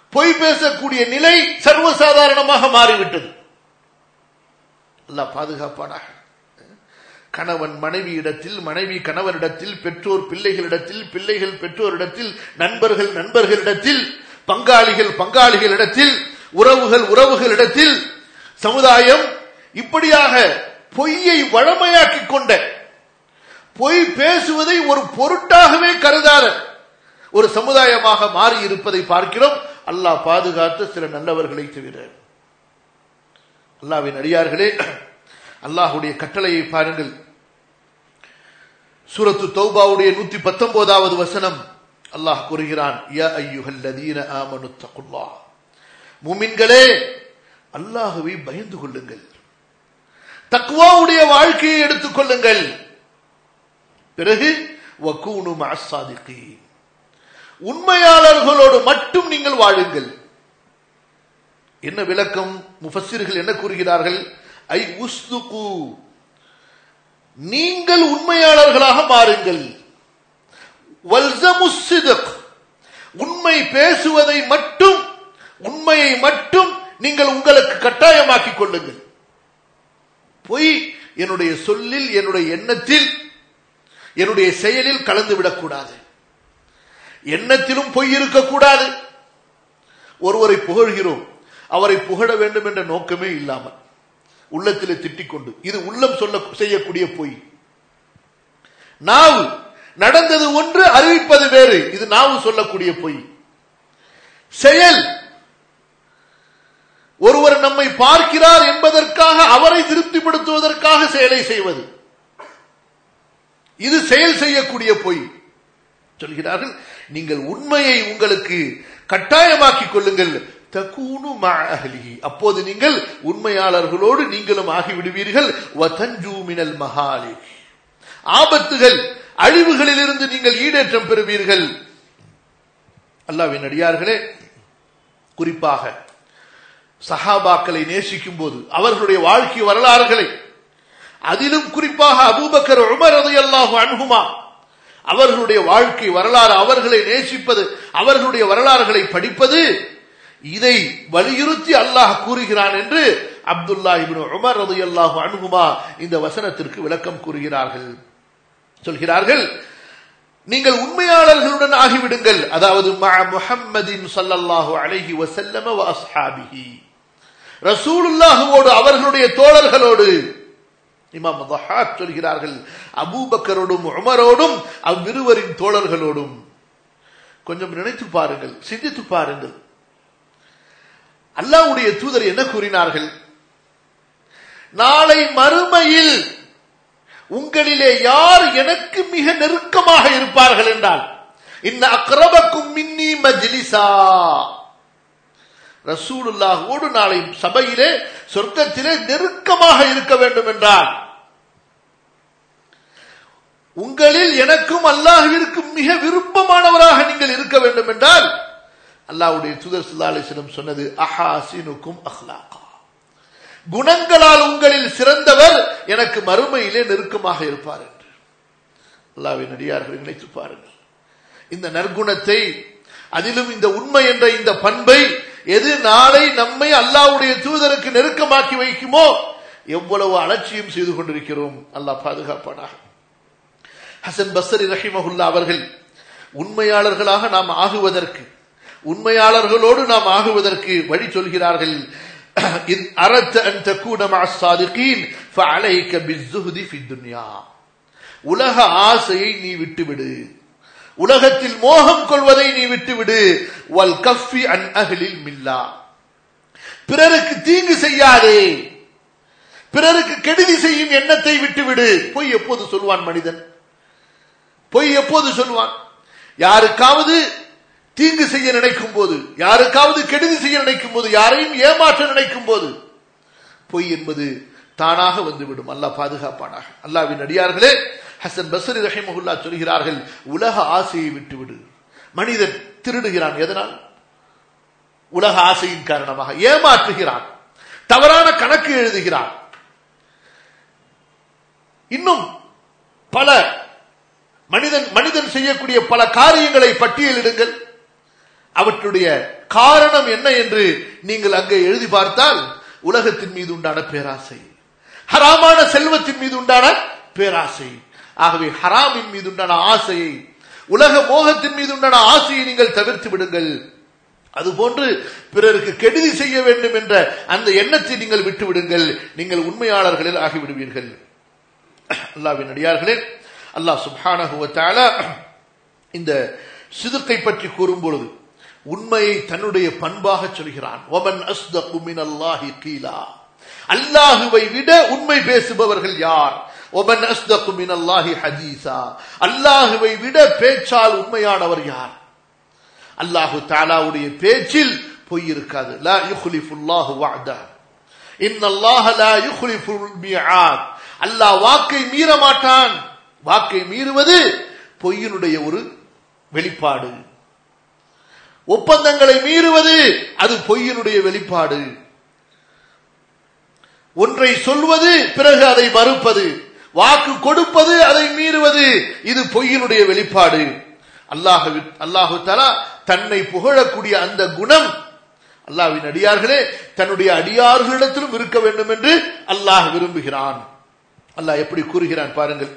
பொய் பேசக்கூடிய நிலை சர்வசாதாரணமாக மாறிவிட்டது அல்லாஹ் பாதுகாப்பானாக கணவன் மனைவியிடத்தில் மனைவி கணவரிடத்தில் பெற்றோர் பிள்ளைகளிடத்தில் பிள்ளைகள் பெற்றோரிடத்தில் நண்பர்கள் நண்பர்களிடத்தில் பங்காளிகள் பங்காளிகளிடத்தில் உறவுகள் உறவுகளிடத்தில் சமுதாயம் இப்படியாக பொய்யை வழமையாக்கிக் கொண்ட பொய் பேசுவதை ஒரு பொருட்டாகவே கருதாத ஒரு சமுதாயமாக மாறி இருப்பதை பார்க்கிறோம் அல்லாஹ் பாதுகாத்த சில நல்லவர்களை தவிர அல்லாவின் அடியார்களே அல்லாஹுடைய கட்டளையை பாருங்கள் சூரத்து தௌபாவுடைய நூத்தி பத்தொன்பதாவது வசனம் அல்லாஹ் கூறுகிறான் யா ஐயுஹல்லதீன ஆமனு தகுல்லாஹ் முமின்களே அல்லாஹுவை பயந்து கொள்ளுங்கள் தக்வாவுடைய வாழ்க்கையை எடுத்துக் கொள்ளுங்கள் பிறகு வக்கூனு மஅஸ்ஸாதிகீன் உண்மையாளர்களோடு மட்டும் நீங்கள் வாழுங்கள் என்ன விளக்கம் முஃபஸ்ஸிர்கள் என்ன கூறுகிறார்கள் ஐ உஸ்துகு நீங்கள் உண்மையாளர்களாக மாறுங்கள் வல்சமுஸ் சிதக் உண்மை பேசுவதை மட்டும் உண்மையை மட்டும் நீங்கள் உங்களுக்கு கட்டாயமாக்கிக் கொள்ளுங்கள் பொய் என்னுடைய சொல்லில் என்னுடைய எண்ணத்தில் என்னுடைய செயலில் கலந்து விடக்கூடாது எண்ணத்திலும் பொய் இருக்கக்கூடாது ஒருவரை புகழ்கிறோம் அவரை புகழ வேண்டும் என்ற நோக்கமே இல்லாமல் உள்ளத்திலே திட்டிக் கொண்டு இது உள்ளம் சொல்ல செய்யக்கூடிய பொய் நாவு நடந்தது ஒன்று அறிவிப்பது வேறு இது நாவு சொல்லக்கூடிய பொய் செயல் ஒருவர் நம்மை பார்க்கிறார் என்பதற்காக அவரை திருப்திப்படுத்துவதற்காக செயலை செய்வது இது செயல் செய்யக்கூடிய பொய் சொல்கிறார்கள் நீங்கள் உண்மையை உங்களுக்கு கட்டாயமாக்கிக் கொள்ளுங்கள் தகூனு அஹ்லிஹி அப்போது நீங்கள் உண்மையாளர்களோடு நீங்களும் ஆகிவிடுவீர்கள் வதஞ்சூ மினல் மஹாலி ஆபத்துகள் அழிவுகளிலிருந்து நீங்கள் ஈடேற்றம் பெறுவீர்கள் அல்லாவின் அடியார்களே குறிப்பாக சஹாபாக்களை நேசிக்கும் போது அவர்களுடைய வாழ்க்கை வரலாறுகளை அதிலும் குறிப்பாக அபூபக்கர் உமர் ரலியல்லாஹு அன்ஹுமா அவர்களுடைய வாழ்க்கை வரலாறு அவர்களை நேசிப்பது அவர்களுடைய வரலாறுகளை படிப்பது இதை வலியுறுத்தி அல்லாஹ் கூறுகிறான் என்று அப்துல்லா இப்னு உமர் ரலியல்லாஹு அன்ஹுமா இந்த வசனத்திற்கு விளக்கம் கூறுகிறார்கள் சொல்கிறார்கள் நீங்கள் உண்மையாளர்களுடன் ஆகிவிடுங்கள் அதாவது முஹம்மதின் சல்லல்லாஹு அலைஹி வசல்லம வ அஸ்ஹாபிஹி ரசூலுல்லாஹுவோடு அவர்களுடைய தோழர்களோடு இமாம் தஹாக் சொல்கிறார்கள் அபூபக்கரோடும் உமரோடும் அவ்விருவரின் தோழர்களோடும் கொஞ்சம் நினைத்து பாருங்கள் சிந்தித்து பாருங்கள் அல்லாவுடைய தூதர் என்ன கூறினார்கள் நாளை மறுமையில் உங்களிலே யார் எனக்கு மிக நெருக்கமாக இருப்பார்கள் என்றால் இன்ன அக்ரபக்கும் மின்னி மஜ்லிசா ரசூலுல்லாஹோடு நாளை சபையிலே சொர்க்கத்திலே நெருக்கமாக இருக்க வேண்டும் என்றால் உங்களில் எனக்கும் அல்லாஹிற்கும் மிக விருப்பமானவராக நீங்கள் இருக்க வேண்டும் என்றால் அல்லாஹ்வுடைய தூதர் ஸல்லல்லாஹு அலைஹி வஸல்லம் சொன்னது அஹாசினுக்கும் அஹ்லாகா குணங்களால் உங்களில் சிறந்தவர் எனக்கு மறுமையிலே நெருக்கமாக இருப்பார் என்று அல்லாஹ்வின் அடியார்கள் நினைத்து பாருங்கள் இந்த நற்குணத்தை அதிலும் இந்த உண்மை என்ற இந்த பண்பை எது நாளை நம்மை அல்லாஹ்வுடைய தூதருக்கு நெருக்கமாக்கி வைக்குமோ எவ்வளவு அலட்சியம் செய்து கொண்டிருக்கிறோம் அல்லாஹ் பாதுகாப்பானாக ஹசன் பஸ்ரி ரஹிமஹுல்லா அவர்கள் உண்மையாளர்களாக நாம் ஆகுவதற்கு உண்மையாளர்களோடு நாம் ஆகுவதற்கு வழி சொல்கிறார்கள் إذ أردت أن تكون مع الصادقين فعليك بالزهد في الدنيا உலக ஆசையை நீ விட்டுவிடு உலகத்தில் மோகம் கொள்வதை நீ விட்டுவிடு வல் கஃபி அன் அகலில் மில்லா பிறருக்கு தீங்கு செய்யாதே பிறருக்கு கெடுதி செய்யும் எண்ணத்தை விட்டுவிடு பொய் எப்போது சொல்வான் மனிதன் பொய் எப்போது சொல்வான் யாருக்காவது தீங்கு செய்ய நினைக்கும் போது யாருக்காவது கெடுதி செய்ய நினைக்கும் போது யாரையும் ஏமாற்ற நினைக்கும் போது பொய் என்பது தானாக வந்துவிடும் அல்லாஹ் பாதுகாப்பானாக அல்லாவின் அடியார்களே ஹசன் பஸ்ரி ரஹிமஹுல்லா சொல்கிறார்கள் உலக ஆசையை விட்டுவிடு மனிதன் திருடுகிறான் எதனால் உலக ஆசையின் காரணமாக ஏமாற்றுகிறான் தவறான கணக்கு எழுதுகிறான் இன்னும் பல மனிதன் மனிதன் செய்யக்கூடிய பல காரியங்களை பட்டியலிடுங்கள் அவற்றுடைய காரணம் என்ன என்று நீங்கள் அங்கே எழுதி பார்த்தால் உலகத்தின் மீது உண்டான பேராசை ஹராமான செல்வத்தின் மீது உண்டான பேராசை ஆகவே ஹராமின் மீது உண்டான ஆசையை உலக மோகத்தின் மீது உண்டான ஆசையை நீங்கள் தவிர்த்து விடுங்கள் அதுபோன்று பிறருக்கு கெடுதி செய்ய வேண்டும் என்ற அந்த எண்ணத்தை நீங்கள் விட்டு விடுங்கள் நீங்கள் உண்மையாளர்களில் ஆகிவிடுவீர்கள் அல்லாவின் அடியார்களே அல்லாஹ் சுப்ஹானஹுவத்தால இந்த சிதுக்கை பற்றி கூறும் பொழுது உண்மையை தன்னுடைய பண்பாக சொல்கிறான் ஒமன் அஸ்தகு மினல்லாஹி கீலா அல்லாஹுவை விட உண்மை பேசுபவர்கள் யார் ஒமன் அஸ்தகு மினல்லாஹி ஹதீஸா அல்லாஹுவை விட பேச்சால் உண்மையானவர் யார் அல்லாஹு தாலாவுடைய பேச்சில் பொய் இருக்காது லா யுஹ்லிஃபுல்லாஹு வஅதா இன்னல்லாஹ லா யுஹ்லிஃபுல் மிஆத் அல்லாஹ் வாக்கை மீற மாட்டான் வாக்கை மீறுவது பொய்யினுடைய ஒரு வெளிப்பாடு ஒப்பந்தங்களை மீறுவது அது பொய்யினுடைய வெளிப்பாடு ஒன்றை சொல்வது பிறகு அதை மறுப்பது வாக்கு கொடுப்பது அதை மீறுவது இது பொய்யினுடைய வெளிப்பாடு அல்லாஹு அல்லாஹு தலா தன்னை புகழக்கூடிய அந்த குணம் அல்லாஹ்வின் அடியார்களே தன்னுடைய அடியார்களிடத்திலும் இருக்க வேண்டும் என்று அல்லாஹ் விரும்புகிறான் அல்லாஹ் எப்படி கூறுகிறான் பாருங்கள்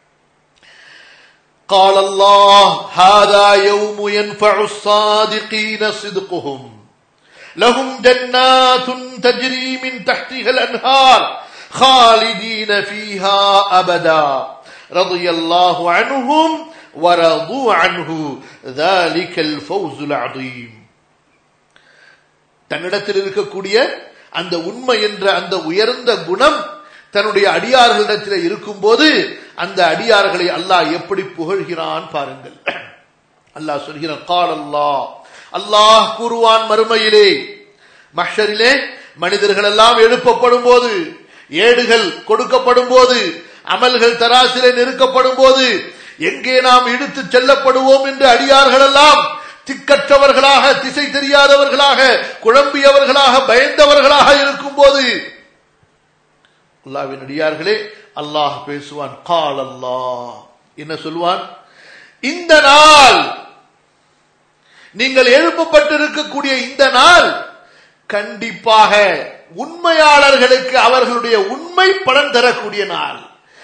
قال الله هذا يوم ينفع الصادقين صدقهم لهم جنات تجري من تحتها الأنهار خالدين فيها أبدا رضي الله عنهم ورضوا عنه ذلك الفوز العظيم தன்னிடத்தில் இருக்கக்கூடிய அந்த உண்மை என்ற அந்த உயர்ந்த குணம் தன்னுடைய அடியார்களிடத்தில் இருக்கும்போது அந்த அடியார்களை அல்லாஹ் எப்படி புகழ்கிறான் பாருங்கள் அல்லாஹ் சொல்கிறான் கால் அல்லாஹ் அல்லாஹ் கூறுவான் மறுமையிலே மஷரிலே மனிதர்கள் எல்லாம் எழுப்பப்படும் போது ஏடுகள் கொடுக்கப்படும் போது அமல்கள் தராசிலே நெருக்கப்படும் போது எங்கே நாம் இழுத்து செல்லப்படுவோம் என்று அடியார்கள் எல்லாம் திக்கற்றவர்களாக திசை தெரியாதவர்களாக குழம்பியவர்களாக பயந்தவர்களாக இருக்கும் போது அல்லாவின் அடியார்களே அல்லாஹ் பேசுவான் கால் அல்லாஹ் என்ன சொல்வான் இந்த நாள் நீங்கள் எழுப்பப்பட்டிருக்கக்கூடிய இந்த நாள் கண்டிப்பாக உண்மையாளர்களுக்கு அவர்களுடைய உண்மை பலன் தரக்கூடிய நாள்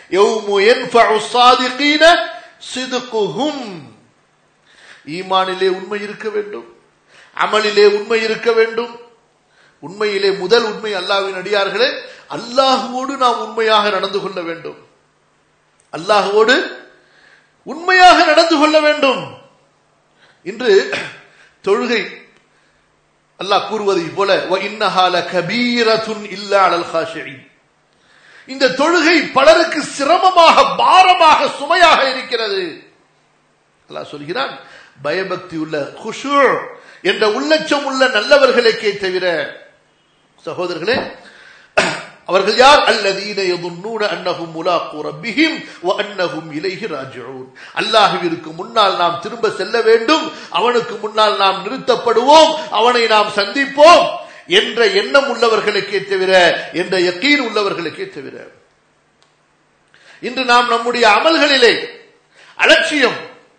ஈமானிலே உண்மை இருக்க வேண்டும் அமலிலே உண்மை இருக்க வேண்டும் உண்மையிலே முதல் உண்மை அல்லாவின் அடியார்களே அல்லாஹுவோடு நாம் உண்மையாக நடந்து கொள்ள வேண்டும் அல்லாஹுவோடு உண்மையாக நடந்து கொள்ள வேண்டும் இன்று தொழுகை அல்லாஹ் கூறுவதை போல இன்னஹால கபீரத்துன் இல்லா அலல் ஹாஷியின் இந்த தொழுகை பலருக்கு சிரமமாக பாரமாக சுமையாக இருக்கிறது அல்லாஹ் சொல்கிறான் பயபக்தி உள்ள குஷு என்ற உள்ளச்சம் உள்ள நல்லவர்களுக்கே தவிர சகோதரர்களே அவர்கள் யார் அல்லதீன யதுன்னூன அன்னஹும் முலாக்கு ரப்பிஹிம் வ அன்னஹும் இலைஹி ராஜிஊன் அல்லாஹ்விற்கு முன்னால் நாம் திரும்ப செல்ல வேண்டும் அவனுக்கு முன்னால் நாம் நிறுத்தப்படுவோம் அவனை நாம் சந்திப்போம் என்ற எண்ணம் உள்ளவர்களுக்கே தவிர என்ற யக்கீன் உள்ளவர்களுக்கே தவிர இன்று நாம் நம்முடைய அமல்களிலே அலட்சியம்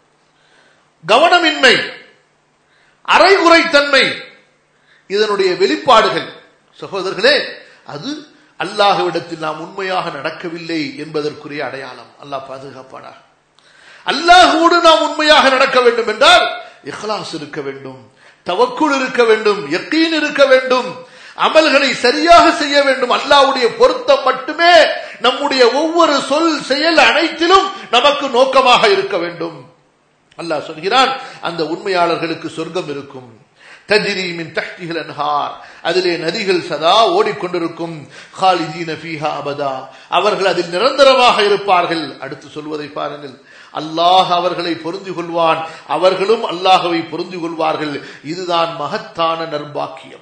கவனமின்மை அரைகுறைத்தன்மை இதனுடைய வெளிப்பாடுகள் சகோதரர்களே அது அல்லாஹுவிடத்தில் நாம் உண்மையாக நடக்கவில்லை என்பதற்குரிய அடையாளம் அல்லாஹ் பாதுகாப்பானா அல்லாஹுவோடு நாம் உண்மையாக நடக்க வேண்டும் என்றால் இஹ்லாஸ் இருக்க வேண்டும் தவக்குள் இருக்க வேண்டும் யக்கீன் இருக்க வேண்டும் அமல்களை சரியாக செய்ய வேண்டும் அல்லாவுடைய பொருத்தம் மட்டுமே நம்முடைய ஒவ்வொரு சொல் செயல் அனைத்திலும் நமக்கு நோக்கமாக இருக்க வேண்டும் அல்லாஹ் சொல்கிறான் அந்த உண்மையாளர்களுக்கு சொர்க்கம் இருக்கும் தஜிரீமின் தஹ்திகள் அன்ஹார் அதிலே நதிகள் சதா ஓடிக்கொண்டிருக்கும் ஹாலிதீன ஃபீஹா அபதா அவர்கள் அதில் நிரந்தரமாக இருப்பார்கள் அடுத்து சொல்வதை பாருங்கள் அல்லாஹ் அவர்களை பொருந்தி கொள்வான் அவர்களும் அல்லாஹவை பொருந்தி கொள்வார்கள் இதுதான் மகத்தான நர்பாக்கியம்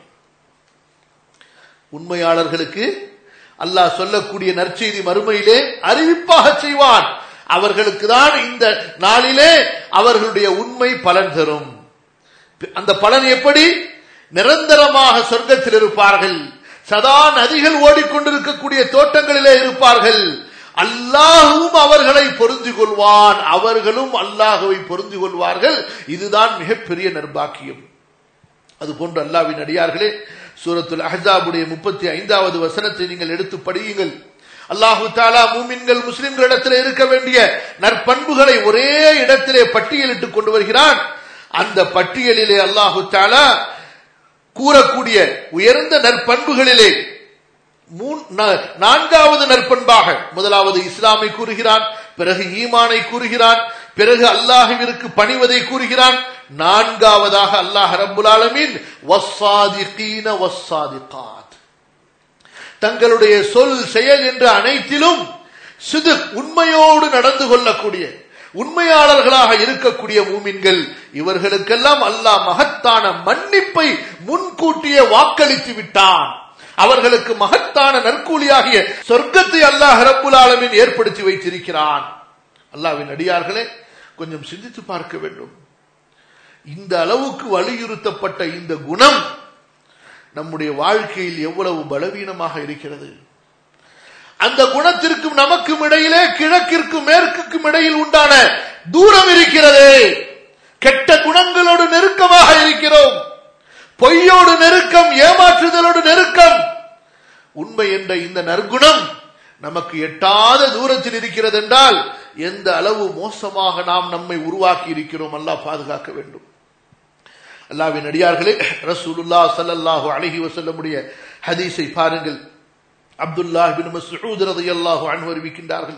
உண்மையாளர்களுக்கு அல்லாஹ் சொல்லக்கூடிய நற்செய்தி மறுமையிலே அறிவிப்பாக செய்வான் அவர்களுக்கு தான் இந்த நாளிலே அவர்களுடைய உண்மை பலன் தரும் அந்த பலன் எப்படி நிரந்தரமாக சொர்க்கத்தில் இருப்பார்கள் சதா நதிகள் ஓடிக்கொண்டிருக்கக்கூடிய தோட்டங்களிலே இருப்பார்கள் அல்லாஹும் அவர்களை பொருந்தி கொள்வான் அவர்களும் அல்லாஹுவை பொருந்தி கொள்வார்கள் இதுதான் மிகப்பெரிய நர்பாக்கியம் அது போன்று அல்லாவின் அடியார்களே சூரத்துல் அஹாபுடைய முப்பத்தி ஐந்தாவது வசனத்தை நீங்கள் எடுத்து படியுங்கள் அல்லாஹு தாலா மூமின்கள் முஸ்லிம்களிடத்தில் இருக்க வேண்டிய நற்பண்புகளை ஒரே இடத்திலே பட்டியலிட்டுக் கொண்டு வருகிறான் அந்த பட்டியலிலே அல்லாஹு தாலா கூறக்கூடிய உயர்ந்த நற்பண்புகளிலே நான்காவது நற்பண்பாக முதலாவது இஸ்லாமை கூறுகிறான் பிறகு ஈமானை கூறுகிறான் பிறகு அல்லாஹுவிற்கு பணிவதை கூறுகிறான் நான்காவதாக அல்லாஹ் ரபுல் ஆலமின் தங்களுடைய சொல் செயல் என்ற அனைத்திலும் சிது உண்மையோடு நடந்து கொள்ளக்கூடிய உண்மையாளர்களாக இருக்கக்கூடிய மூமின்கள் இவர்களுக்கெல்லாம் அல்லாஹ் மகத்தான மன்னிப்பை முன்கூட்டியே வாக்களித்து விட்டான் அவர்களுக்கு மகத்தான நற்கூலியாகிய சொர்க்கத்தை அல்லாஹ் ரப்புல் ஆலமின் ஏற்படுத்தி வைத்திருக்கிறான் அல்லாவின் அடியார்களே கொஞ்சம் சிந்தித்து பார்க்க வேண்டும் இந்த அளவுக்கு வலியுறுத்தப்பட்ட இந்த குணம் நம்முடைய வாழ்க்கையில் எவ்வளவு பலவீனமாக இருக்கிறது அந்த குணத்திற்கும் நமக்கும் இடையிலே கிழக்கிற்கும் மேற்குக்கும் இடையில் உண்டான தூரம் இருக்கிறது கெட்ட குணங்களோடு நெருக்கமாக இருக்கிறோம் பொய்யோடு நெருக்கம் ஏமாற்றுதலோடு நெருக்கம் உண்மை என்ற இந்த நற்குணம் நமக்கு எட்டாத தூரத்தில் இருக்கிறது என்றால் எந்த அளவு மோசமாக நாம் நம்மை உருவாக்கி இருக்கிறோம் அல்லாஹ் பாதுகாக்க வேண்டும் அல்லாவின் அடியார்களே ரசூலுல்லா சல்லல்லாஹு அழகி வசல்லமுடைய ஹதீஸை பாருங்கள் அப்துல்லா பின் மசூத் ரதையல்லாஹு அன்பு அறிவிக்கின்றார்கள்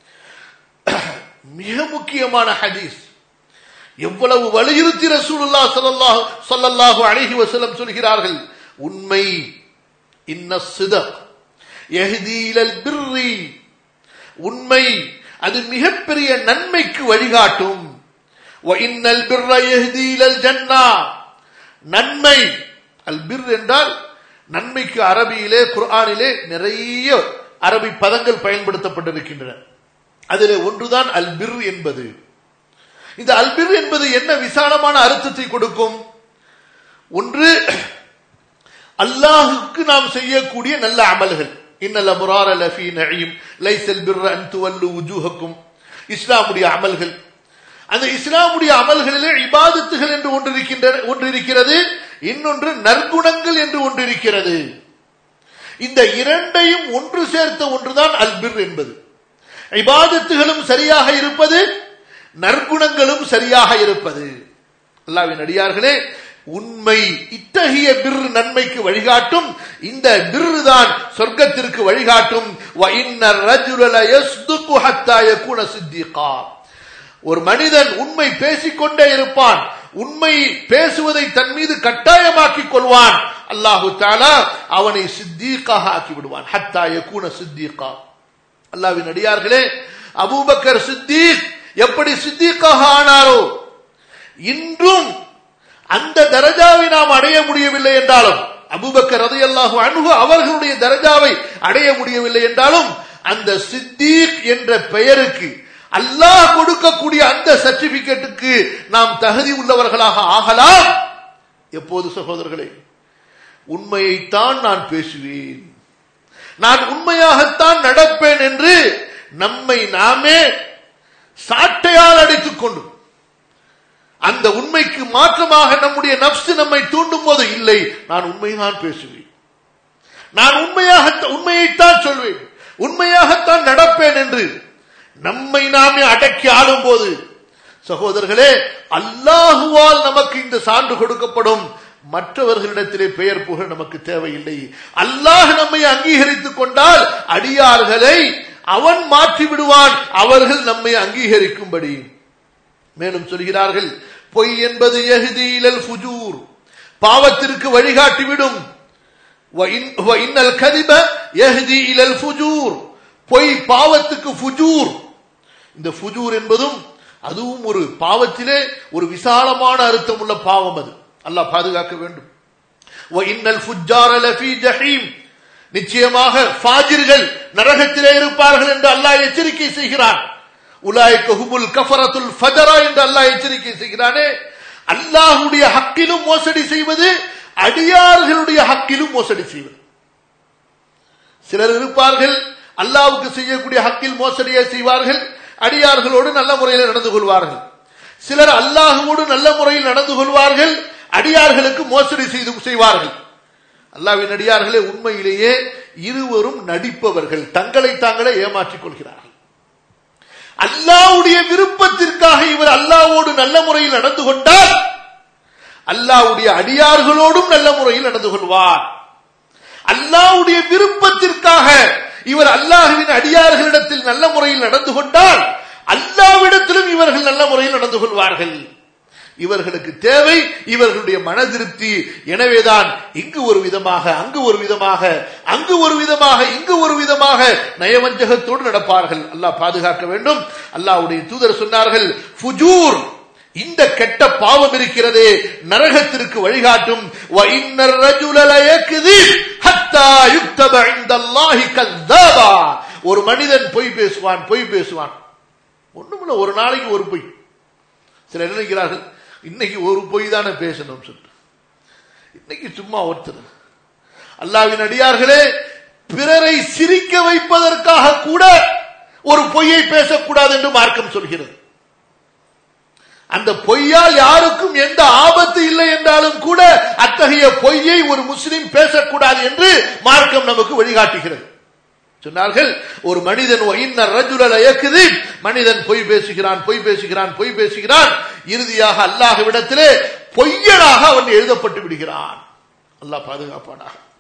மிக முக்கியமான ஹதீஸ் எவ்வளவு வலியுறுத்தி ரசூலுல்லா சல்லல்லாஹு சல்லல்லாஹு அழகி வசல்லம் சொல்கிறார்கள் உண்மை இன்ன சித எஹ்தீலல் பிர்ரி உண்மை அது மிகப்பெரிய நன்மைக்கு வழிகாட்டும் இன்னல் பிர்ர எஹ்தீலல் ஜன்னா நன்மை அல் பிர் என்றால் நன்மைக்கு அரபியிலே குர்ஆனிலே நிறைய அரபி பதங்கள் பயன்படுத்தப்பட்டிருக்கின்றன அதிலே ஒன்றுதான் அல் பிர் என்பது இந்த அல்பிர் என்பது என்ன விசாலமான அர்த்தத்தை கொடுக்கும் ஒன்று அல்லாஹுக்கு நாம் செய்யக்கூடிய நல்ல அமல்கள் இன்னல் அபுரார் லஃபி நயீம் லைசல் பிர் அன் துவல்லு உஜூஹக்கும் இஸ்லாமுடைய அமல்கள் அந்த இஸ்லாமுடைய அமல்களிலே இபாதத்துகள் என்று ஒன்று இருக்கின்றன ஒன்று இருக்கிறது இன்னொன்று நற்குணங்கள் என்று ஒன்று இருக்கிறது இந்த இரண்டையும் ஒன்று சேர்த்த ஒன்றுதான் அல்பிர் என்பது இபாதத்துகளும் சரியாக இருப்பது நற்குணங்களும் சரியாக இருப்பது அல்லாவின் அடியார்களே உண்மை இத்தகைய பிர் நன்மைக்கு வழிகாட்டும் இந்த பிர் தான் சொர்க்கத்திற்கு வழிகாட்டும் ஒரு மனிதன் உண்மை பேசிக்கொண்டே இருப்பான் உண்மை பேசுவதை தன் மீது கட்டாயமாக்கிக் கொள்வான் அல்லாஹு தாலா அவனை சித்தீக்காக ஆக்கி விடுவான் ஹத்தாய கூன சித்தீகா அல்லாவின் அடியார்களே அபூபக்கர் சித்தீக் எப்படி சித்திக்காக ஆனாரோ இன்றும் அந்த தரஜாவை நாம் அடைய முடியவில்லை என்றாலும் அபுபக்கர் ரதையல்லாஹு அணுகு அவர்களுடைய தரஜாவை அடைய முடியவில்லை என்றாலும் அந்த சித்தீக் என்ற பெயருக்கு அல்லாஹ் கொடுக்கக்கூடிய அந்த சர்டிபிகேட்டுக்கு நாம் தகுதி உள்ளவர்களாக ஆகலாம் எப்போது சகோதரர்களே உண்மையைத்தான் நான் பேசுவேன் நான் உண்மையாகத்தான் நடப்பேன் என்று நம்மை நாமே சாட்டையால் அடித்துக் கொண்டு அந்த உண்மைக்கு மாற்றமாக நம்முடைய நப்சு நம்மை தூண்டும் போது இல்லை நான் உண்மைதான் பேசுவேன் நான் உண்மையாக உண்மையைத்தான் சொல்வேன் உண்மையாகத்தான் நடப்பேன் என்று நம்மை நாமே அடக்கி ஆளும் போது சகோதரர்களே அல்லாஹுவால் நமக்கு இந்த சான்று கொடுக்கப்படும் மற்றவர்களிடத்திலே பெயர் புகழ் நமக்கு தேவையில்லை அல்லாஹ் நம்மை அங்கீகரித்துக் கொண்டால் அடியார்களை அவன் மாற்றி விடுவான் அவர்கள் நம்மை அங்கீகரிக்கும்படி மேலும் சொல்கிறார்கள் பொய் என்பது எஹ்தீலல் ஃபுஜூர் பாவத்திற்கு வழிகாட்டிவிடும் இன்னல் கதிப எஹ்தி இலல் ஃபுஜூர் பொய் பாவத்துக்கு ஃபுஜூர் இந்த ஃபுஜூர் என்பதும் அதுவும் ஒரு பாவத்திலே ஒரு விசாலமான அர்த்தம் உள்ள பாவம் அது அல்லாஹ் பாதுகாக்க வேண்டும் இன்னல் ஃபுஜார லஃபி ஜஹீம் நிச்சயமாக ஃபாஜிர்கள் நரகத்திலே இருப்பார்கள் என்று அல்லாஹ் எச்சரிக்கை செய்கிறான் உலாய்க்க ஹுமுல் கஃபரத்துல் ஃபஜரா என்று அல்லாஹ் எச்சரிக்கை செய்கிறானே அல்லாஹுடைய ஹக்கிலும் மோசடி செய்வது அடியார்களுடைய ஹக்கிலும் மோசடி செய்வது சிலர் இருப்பார்கள் அல்லாவுக்கு செய்யக்கூடிய ஹக்கில் மோசடியை செய்வார்கள் அடியார்களோடு நல்ல முறையில் நடந்து கொள்வார்கள் சிலர் அல்லாஹுவோடு நல்ல முறையில் நடந்து கொள்வார்கள் அடியார்களுக்கு மோசடி செய்து செய்வார்கள் அல்லாவின் அடியார்களே உண்மையிலேயே இருவரும் நடிப்பவர்கள் தங்களை தாங்களே ஏமாற்றிக் கொள்கிறார்கள் அல்லாவுடைய விருப்பத்திற்காக இவர் அல்லாவோடு நல்ல முறையில் நடந்து கொண்டால் அல்லாவுடைய அடியார்களோடும் நல்ல முறையில் நடந்து கொள்வார் அல்லாவுடைய விருப்பத்திற்காக இவர் அல்லாஹுவின் அடியார்களிடத்தில் நல்ல முறையில் நடந்து கொண்டால் அல்லாவிடத்திலும் இவர்கள் நல்ல முறையில் நடந்து கொள்வார்கள் இவர்களுக்கு தேவை இவர்களுடைய மன திருப்தி எனவேதான் இங்கு ஒரு விதமாக அங்கு ஒரு விதமாக அங்கு ஒரு விதமாக இங்கு ஒரு விதமாக நயவஞ்சகத்தோடு நடப்பார்கள் அல்லாஹ் பாதுகாக்க வேண்டும் அல்லாஹ்வுடைய தூதர் சொன்னார்கள் ஃபுஜூர் இந்த கெட்ட பாவம் இருக்கிறதே நரகத்திற்கு வழிகாட்டும் وَإِنَّ الرَّجُلَ لَيَكْذِبُ حَتَّى يُكْتَبَ عِندَ اللَّهِ كَذَّابًا ஒரு மனிதன் பொய் பேசுவான் பொய் பேசுவான் ஒண்ணுமில்ல ஒரு நாளைக்கு ஒரு பொய் சிலர் நினைக்கிறார்கள் இன்னைக்கு ஒரு பொய் தானே பேசணும் சொல்லிட்டு இன்னைக்கு சும்மா ஒருத்தர் அல்லாவின் அடியார்களே பிறரை சிரிக்க வைப்பதற்காக கூட ஒரு பொய்யை பேசக்கூடாது என்று மார்க்கம் சொல்கிறது அந்த பொய்யால் யாருக்கும் எந்த ஆபத்து இல்லை என்றாலும் கூட அத்தகைய பொய்யை ஒரு முஸ்லிம் பேசக்கூடாது என்று மார்க்கம் நமக்கு வழிகாட்டுகிறது சொன்னார்கள் ஒரு மனிதன் ரஜுலல் மனிதன் பொய் பேசுகிறான் பொய் பேசுகிறான் பொய் பேசுகிறான் இறுதியாக அல்லாஹ்விடத்திலே பொய்யனாக அவன் எழுதப்பட்டு விடுகிறான் அல்லாஹ் பாதுகாப்பானாக